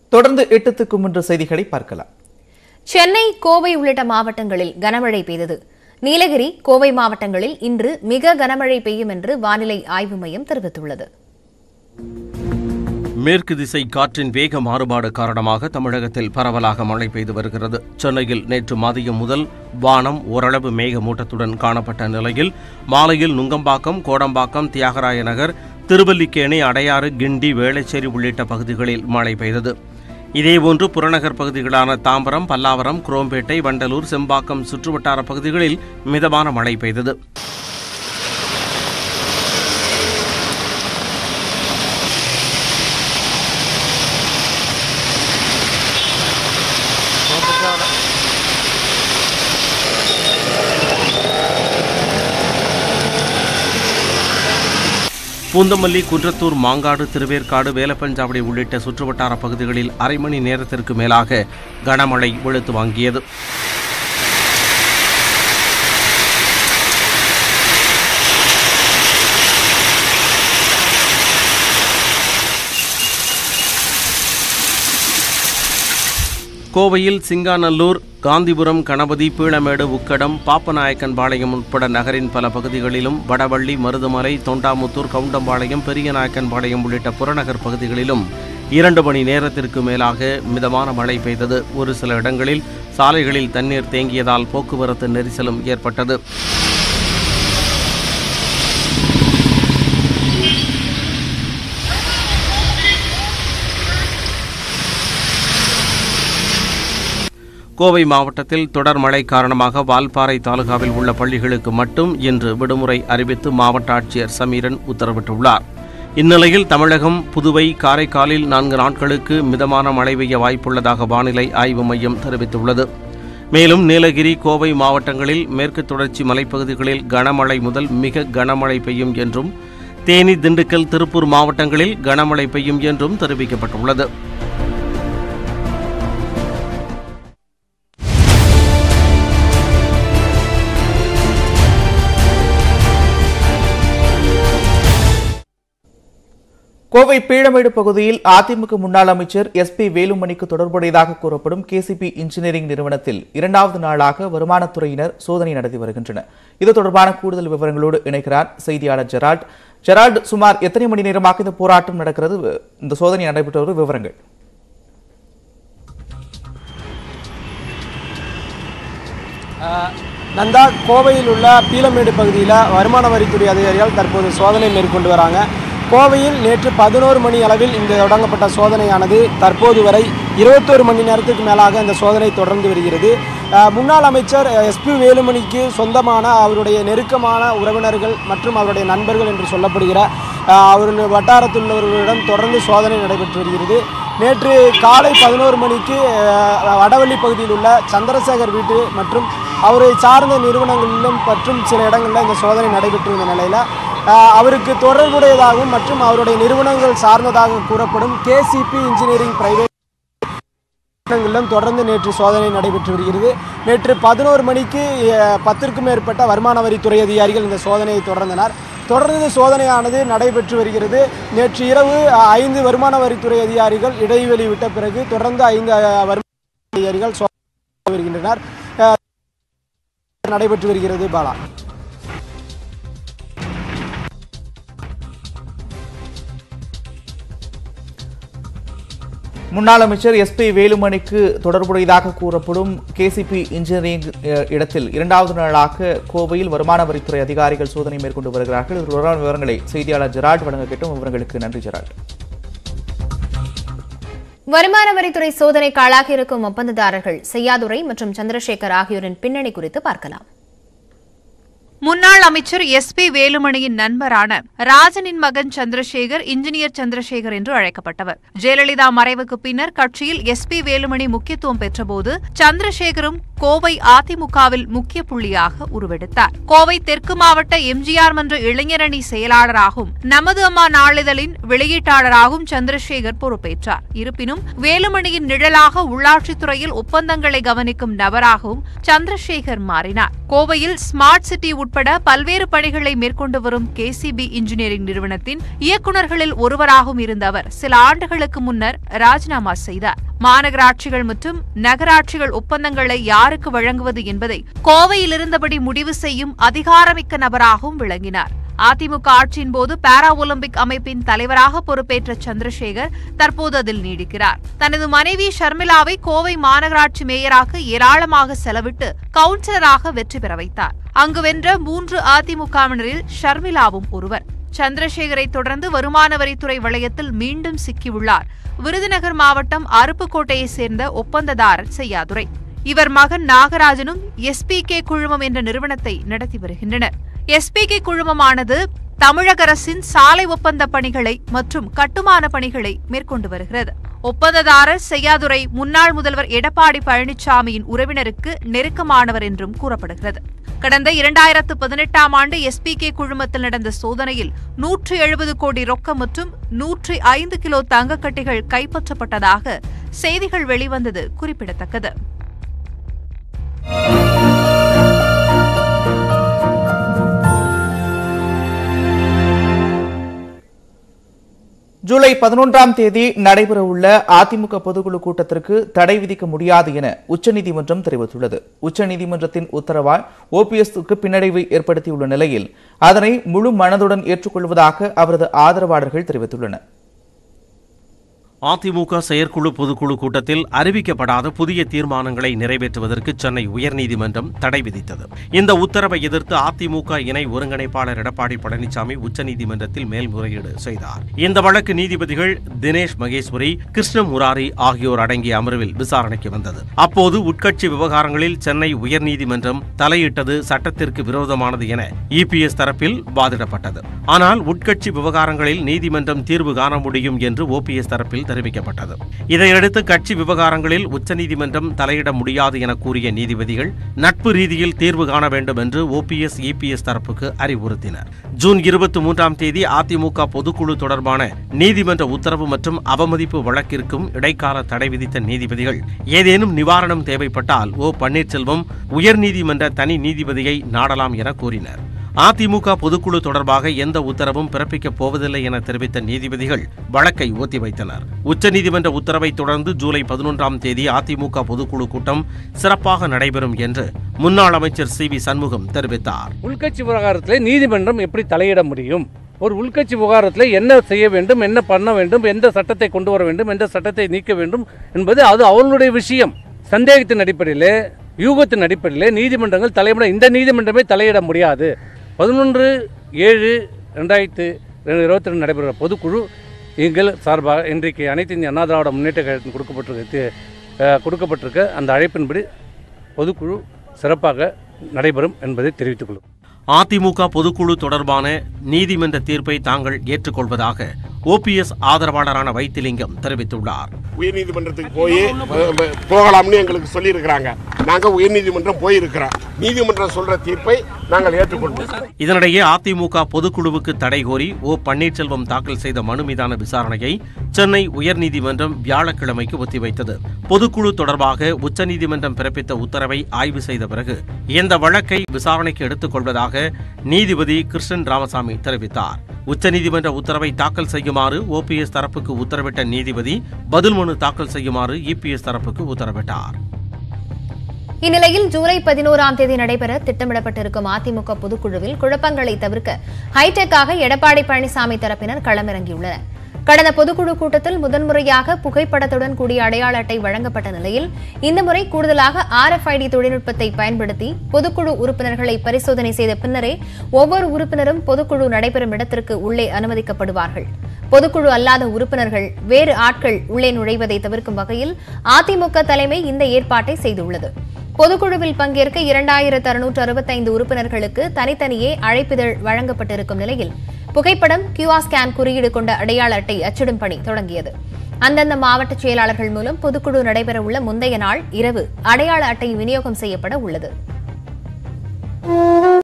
தொடர்ந்து எட்டுத்துக்கும் இன்று செய்திகளை பார்க்கலாம் சென்னை கோவை உள்ளிட்ட மாவட்டங்களில் கனமழை பெய்தது நீலகிரி கோவை மாவட்டங்களில் இன்று மிக கனமழை பெய்யும் என்று வானிலை ஆய்வு மையம் தெரிவித்துள்ளது மேற்கு திசை காற்றின் வேக மாறுபாடு காரணமாக தமிழகத்தில் பரவலாக மழை பெய்து வருகிறது சென்னையில் நேற்று மதியம் முதல் வானம் ஓரளவு மேகமூட்டத்துடன் காணப்பட்ட நிலையில் மாலையில் நுங்கம்பாக்கம் கோடம்பாக்கம் தியாகராய நகர் திருவல்லிக்கேணி அடையாறு கிண்டி வேளச்சேரி உள்ளிட்ட பகுதிகளில் மழை பெய்தது இதேபோன்று புறநகர் பகுதிகளான தாம்பரம் பல்லாவரம் குரோம்பேட்டை வண்டலூர் செம்பாக்கம் சுற்றுவட்டார பகுதிகளில் மிதமான மழை பெய்தது பூந்தமல்லி குன்றத்தூர் மாங்காடு திருவேற்காடு வேலப்பஞ்சாவடி உள்ளிட்ட சுற்றுவட்டார பகுதிகளில் அரை மணி நேரத்திற்கு மேலாக கனமழை வெளுத்து வாங்கியது கோவையில் சிங்காநல்லூர் காந்திபுரம் கணபதி பீளமேடு உக்கடம் பாப்பநாயக்கன்பாளையம் உட்பட நகரின் பல பகுதிகளிலும் வடவள்ளி மருதுமலை தொண்டாமுத்தூர் கவுண்டம்பாளையம் பெரியநாயக்கன்பாளையம் உள்ளிட்ட புறநகர் பகுதிகளிலும் இரண்டு மணி நேரத்திற்கு மேலாக மிதமான மழை பெய்தது ஒரு சில இடங்களில் சாலைகளில் தண்ணீர் தேங்கியதால் போக்குவரத்து நெரிசலும் ஏற்பட்டது கோவை மாவட்டத்தில் தொடர் மழை காரணமாக வால்பாறை தாலுகாவில் உள்ள பள்ளிகளுக்கு மட்டும் இன்று விடுமுறை அறிவித்து மாவட்ட ஆட்சியர் சமீரன் உத்தரவிட்டுள்ளார் இந்நிலையில் தமிழகம் புதுவை காரைக்காலில் நான்கு நாட்களுக்கு மிதமான மழை பெய்ய வாய்ப்புள்ளதாக வானிலை ஆய்வு மையம் தெரிவித்துள்ளது மேலும் நீலகிரி கோவை மாவட்டங்களில் மேற்கு தொடர்ச்சி மலைப்பகுதிகளில் கனமழை முதல் மிக கனமழை பெய்யும் என்றும் தேனி திண்டுக்கல் திருப்பூர் மாவட்டங்களில் கனமழை பெய்யும் என்றும் தெரிவிக்கப்பட்டுள்ளது கோவை பீளமேடு பகுதியில் அதிமுக முன்னாள் அமைச்சர் எஸ் பி வேலுமணிக்கு தொடர்புடையதாக கூறப்படும் கேசிபி இன்ஜினியரிங் நிறுவனத்தில் இரண்டாவது நாளாக வருமானத்துறையினர் சோதனை நடத்தி வருகின்றனர் இது தொடர்பான கூடுதல் விவரங்களோடு இணைக்கிறார் செய்தியாளர் ஜெரால்ட் ஜெரால்ட் சுமார் எத்தனை மணி நேரமாக இந்த போராட்டம் நடக்கிறது இந்த சோதனை நடைபெற்ற ஒரு விவரங்கள் ஆஹ் நந்தா கோவையில் உள்ள பீலமேடு பகுதியில் வருமான வரித்துறை அதிகாரிகள் தற்போது சோதனை மேற்கொண்டு வராங்க கோவையில் நேற்று பதினோரு மணி அளவில் இந்த தொடங்கப்பட்ட சோதனையானது தற்போது வரை இருபத்தோரு மணி நேரத்துக்கு மேலாக இந்த சோதனை தொடர்ந்து வருகிறது ஆஹ் முன்னாள் அமைச்சர் எஸ்பி வேலுமணிக்கு சொந்தமான அவருடைய நெருக்கமான உறவினர்கள் மற்றும் அவருடைய நண்பர்கள் என்று சொல்லப்படுகிற ஆஹ் அவர்கள் வட்டாரத்தில் உள்ளவர்களிடம் தொடர்ந்து சோதனை நடைபெற்று வருகிறது நேற்று காலை பதினோரு மணிக்கு ஆஹ் வடவள்ளி பகுதியில் உள்ள சந்திரசேகர் வீட்டு மற்றும் அவரை சார்ந்த நிறுவனங்களிலும் மற்றும் சில இடங்களில் இந்த சோதனை நடைபெற்று வந்த நிலையில் ஆஹ் அவருக்கு தொடர்புடையதாகவும் மற்றும் அவருடைய நிறுவனங்கள் சார்ந்ததாக கூறப்படும் கேசிபி இன்ஜினியரிங் பிரைவேட் நிறுவனங்களிலும் தொடர்ந்து நேற்று சோதனை நடைபெற்று வருகிறது நேற்று பதினோரு மணிக்கு அஹ், பத்திற்கும் மேற்பட்ட வருமான வரித்துறை அதிகாரிகள் இந்த சோதனையை தொடர்ந்தனர் தொடர்ந்து சோதனையானது நடைபெற்று வருகிறது நேற்று இரவு அஹ், ஐந்து வருமான வரித்துறை அதிகாரிகள் இடைவெளி விட்ட பிறகு தொடர்ந்து ஐந்து அஹ், வருமான அதிகாரிகள் சோதனை வருகின்றனர் அஹ், நடைபெற்று வருகிறது பாலா முன்னாள் அமைச்சர் எஸ் பி வேலுமணிக்கு தொடர்புடையதாக கூறப்படும் கேசிபி இன்ஜினியரிங் அஹ், இடத்தில் இரண்டாவது நாளாக கோவையில் வருமான வரித்துறை அதிகாரிகள் சோதனை மேற்கொண்டு வருகிறார்கள் இது தொடர்பான விவரங்களை செய்தியாளர் ஜெரால்ட் வழங்க கேட்டும் விவரங்களுக்கு நன்றி ஜெரால்ட் வருமான வரித்துறை சோதனைக்கு ஆளாகியிருக்கும் ஒப்பந்ததாரர்கள் செய்யாதுரை மற்றும் சந்திரசேகர் ஆகியோரின் பின்னணி குறித்து பார்க்கலாம் முன்னாள் அமைச்சர் எஸ் பி வேலுமணியின் நண்பரான ராஜனின் மகன் சந்திரசேகர் இன்ஜினியர் சந்திரசேகர் என்று அழைக்கப்பட்டவர் ஜெயலலிதா மறைவுக்கு பின்னர் கட்சியில் எஸ் பி வேலுமணி முக்கியத்துவம் பெற்றபோது சந்திரசேகரும் கோவை அதிமுகவில் முக்கிய புள்ளியாக உருவெடுத்தார் கோவை தெற்கு மாவட்ட எம்ஜிஆர் மன்ற இளைஞரணி செயலாளராகவும் நமது அம்மா நாளிதழின் வெளியீட்டாளராகவும் சந்திரசேகர் பொறுப்பேற்றார் இருப்பினும் வேலுமணியின் நிழலாக உள்ளாட்சித்துறையில் ஒப்பந்தங்களை கவனிக்கும் நபராகவும் சந்திரசேகர் மாறினார் கோவையில் ஸ்மார்ட் சிட்டி உட்பட உட்பட பல்வேறு பணிகளை மேற்கொண்டு வரும் கேசிபி இன்ஜினியரிங் நிறுவனத்தின் இயக்குநர்களில் ஒருவராகவும் இருந்த அவர் சில ஆண்டுகளுக்கு முன்னர் ராஜினாமா செய்தார் மாநகராட்சிகள் மற்றும் நகராட்சிகள் ஒப்பந்தங்களை யாருக்கு வழங்குவது என்பதை கோவையில் இருந்தபடி முடிவு செய்யும் அதிகாரமிக்க நபராகவும் விளங்கினார் அதிமுக ஆட்சியின் போது பாரா ஒலிம்பிக் அமைப்பின் தலைவராக பொறுப்பேற்ற சந்திரசேகர் தற்போது அதில் நீடிக்கிறார் தனது மனைவி ஷர்மிளாவை கோவை மாநகராட்சி மேயராக ஏராளமாக செலவிட்டு கவுன்சிலராக வெற்றி பெற வைத்தார் அங்கு வென்ற மூன்று அதிமுகவினரில் ஷர்மிளாவும் ஒருவர் சந்திரசேகரை தொடர்ந்து வருமான வரித்துறை வளையத்தில் மீண்டும் சிக்கியுள்ளார் விருதுநகர் மாவட்டம் அருப்புக்கோட்டையைச் சேர்ந்த ஒப்பந்ததாரர் செய்யாதுரை இவர் மகன் நாகராஜனும் எஸ்பிகே குழுமம் என்ற நிறுவனத்தை நடத்தி வருகின்றனர் எஸ்பிகே குழுமமானது தமிழக அரசின் சாலை ஒப்பந்த பணிகளை மற்றும் கட்டுமான பணிகளை மேற்கொண்டு வருகிறது ஒப்பந்ததாரர் செய்யாதுரை முன்னாள் முதல்வர் எடப்பாடி பழனிசாமியின் உறவினருக்கு நெருக்கமானவர் என்றும் கூறப்படுகிறது கடந்த இரண்டாயிரத்து பதினெட்டாம் ஆண்டு எஸ்பிகே குழுமத்தில் நடந்த சோதனையில் நூற்று எழுபது கோடி ரொக்கம் மற்றும் நூற்றி ஐந்து கிலோ தங்கக்கட்டிகள் கைப்பற்றப்பட்டதாக செய்திகள் வெளிவந்தது குறிப்பிடத்தக்கது ஜூலை பதினொன்றாம் தேதி நடைபெறவுள்ள அதிமுக பொதுக்குழு கூட்டத்திற்கு தடை விதிக்க முடியாது என உச்சநீதிமன்றம் தெரிவித்துள்ளது உச்சநீதிமன்றத்தின் உத்தரவால் ஓபிஎஸ்க்கு பின்னடைவை ஏற்படுத்தியுள்ள நிலையில் அதனை முழு மனதுடன் ஏற்றுக்கொள்வதாக அவரது ஆதரவாளர்கள் தெரிவித்துள்ளனர் அதிமுக செயற்குழு பொதுக்குழு கூட்டத்தில் அறிவிக்கப்படாத புதிய தீர்மானங்களை நிறைவேற்றுவதற்கு சென்னை உயர்நீதிமன்றம் தடை விதித்தது இந்த உத்தரவை எதிர்த்து அதிமுக இணை ஒருங்கிணைப்பாளர் எடப்பாடி பழனிசாமி உச்சநீதிமன்றத்தில் மேல்முறையீடு செய்தார் இந்த வழக்கு நீதிபதிகள் தினேஷ் மகேஸ்வரி கிருஷ்ண முராரி ஆகியோர் அடங்கிய அமர்வில் விசாரணைக்கு வந்தது அப்போது உட்கட்சி விவகாரங்களில் சென்னை உயர்நீதிமன்றம் தலையிட்டது சட்டத்திற்கு விரோதமானது என இபிஎஸ் தரப்பில் வாதிடப்பட்டது ஆனால் உட்கட்சி விவகாரங்களில் நீதிமன்றம் தீர்வு காண முடியும் என்று ஓபிஎஸ் தரப்பில் தெரிவிக்கப்பட்டது இதையடுத்து கட்சி விவகாரங்களில் உச்சநீதிமன்றம் தலையிட முடியாது என கூறிய நீதிபதிகள் நட்பு ரீதியில் தீர்வு காண வேண்டும் என்று ஓபிஎஸ் இபிஎஸ் தரப்புக்கு அறிவுறுத்தினர் ஜூன் இருபத்தி மூன்றாம் தேதி அதிமுக பொதுக்குழு தொடர்பான நீதிமன்ற உத்தரவு மற்றும் அவமதிப்பு வழக்கிற்கும் இடைக்கால தடை விதித்த நீதிபதிகள் ஏதேனும் நிவாரணம் தேவைப்பட்டால் ஓ பன்னீர்செல்வம் உயர்நீதிமன்ற தனி நீதிபதியை நாடலாம் என கூறினர் அதிமுக பொதுக்குழு தொடர்பாக எந்த உத்தரவும் பிறப்பிக்கப் போவதில்லை என தெரிவித்த நீதிபதிகள் வழக்கை ஒத்திவைத்தனர் உச்சநீதிமன்ற உத்தரவை தொடர்ந்து ஜூலை பதினொன்றாம் தேதி அதிமுக பொதுக்குழு கூட்டம் சிறப்பாக நடைபெறும் என்று முன்னாள் அமைச்சர் சி வி சண்முகம் தெரிவித்தார் உள்கட்சி விவகாரத்தில் நீதிமன்றம் எப்படி தலையிட முடியும் ஒரு உள்கட்சி விவகாரத்தில் என்ன செய்ய வேண்டும் என்ன பண்ண வேண்டும் எந்த சட்டத்தை கொண்டு வர வேண்டும் எந்த சட்டத்தை நீக்க வேண்டும் என்பது அது அவர்களுடைய விஷயம் சந்தேகத்தின் அடிப்படையில் யூகத்தின் அடிப்படையில் நீதிமன்றங்கள் தலையிட இந்த நீதிமன்றமே தலையிட முடியாது பதினொன்று ஏழு ரெண்டாயிரத்து இருபத்தி ரெண்டு நடைபெறுகிற பொதுக்குழு எங்கள் சார்பாக இன்றைக்கு அனைத்து இந்திய அண்ணா திராவிட முன்னேற்ற கழகத்தின் கொடுக்கப்பட்டிருக்க அஹ், கொடுக்கப்பட்டிருக்க அந்த அழைப்பின்படி பொதுக்குழு சிறப்பாக நடைபெறும் என்பதை தெரிவித்துக் கொள்ளும் அதிமுக பொதுக்குழு தொடர்பான நீதிமன்ற தீர்ப்பை தாங்கள் ஏற்றுக்கொள்வதாக ஓபிஎஸ் ஆதரவாளரான வைத்திலிங்கம் தெரிவித்துள்ளார் உயர்நீதிமன்றத்துக்கு போய் அஹ், அஹ், போகலாம்னு எங்களுக்கு சொல்லியிருக்கிறாங்க நாங்கள் உயர்நீதிமன்றம் போயிருக்கிறோம் நீதிமன்றம் சொல்ற தீர்ப்பை நாங்கள் ஏற்றுக்கொள்வோம் இதனிடையே அதிமுக பொதுக்குழுவுக்கு தடை கோரி ஓ பன்னீர்செல்வம் தாக்கல் செய்த மனு மீதான விசாரணையை சென்னை உயர்நீதிமன்றம் வியாழக்கிழமைக்கு ஒத்திவைத்தது பொதுக்குழு தொடர்பாக உச்சநீதிமன்றம் பிறப்பித்த உத்தரவை ஆய்வு செய்த பிறகு இந்த வழக்கை விசாரணைக்கு எடுத்துக் கொள்வதாக நீதிபதி கிருஷ்ணன் ராமசாமி தெரிவித்தார் உச்சநீதிமன்ற உத்தரவை தாக்கல் செய்யுமாறு ஓபிஎஸ் தரப்புக்கு உத்தரவிட்ட நீதிபதி பதில் மனு தாக்கல் செய்யுமாறு இபிஎஸ் தரப்புக்கு உத்தரவிட்டார் இந்நிலையில் ஜூலை பதினோராம் தேதி நடைபெற திட்டமிடப்பட்டிருக்கும் அதிமுக பொதுக்குழுவில் குழப்பங்களை தவிர்க்க ஹைடெக்காக எடப்பாடி பழனிசாமி தரப்பினர் களமிறங்கியுள்ளனர் கடந்த பொதுக்குழு கூட்டத்தில் முதன்முறையாக புகைப்படத்துடன் கூடிய அடையாள அட்டை வழங்கப்பட்ட நிலையில் இந்த முறை கூடுதலாக ஆர்எஃப்ஐடி தொழில்நுட்பத்தை பயன்படுத்தி பொதுக்குழு உறுப்பினர்களை பரிசோதனை செய்த பின்னரே ஒவ்வொரு உறுப்பினரும் பொதுக்குழு நடைபெறும் இடத்திற்கு உள்ளே அனுமதிக்கப்படுவார்கள் பொதுக்குழு அல்லாத உறுப்பினர்கள் வேறு ஆட்கள் உள்ளே நுழைவதை தவிர்க்கும் வகையில் அதிமுக தலைமை இந்த ஏற்பாட்டை செய்துள்ளது பொதுக்குழுவில் பங்கேற்க இரண்டாயிரத்து அறுநூற்று அறுபத்தைந்து உறுப்பினர்களுக்கு தனித்தனியே அழைப்பிதழ் வழங்கப்பட்டிருக்கும் நிலையில் புகைப்படம் கியூஆர் ஸ்கேன் குறியீடு கொண்ட அடையாள அட்டை அச்சிடும் பணி தொடங்கியது அந்தந்த மாவட்ட செயலாளர்கள் மூலம் பொதுக்குழு நடைபெறவுள்ள முந்தைய நாள் இரவு அடையாள அட்டை விநியோகம் செய்யப்பட உள்ளது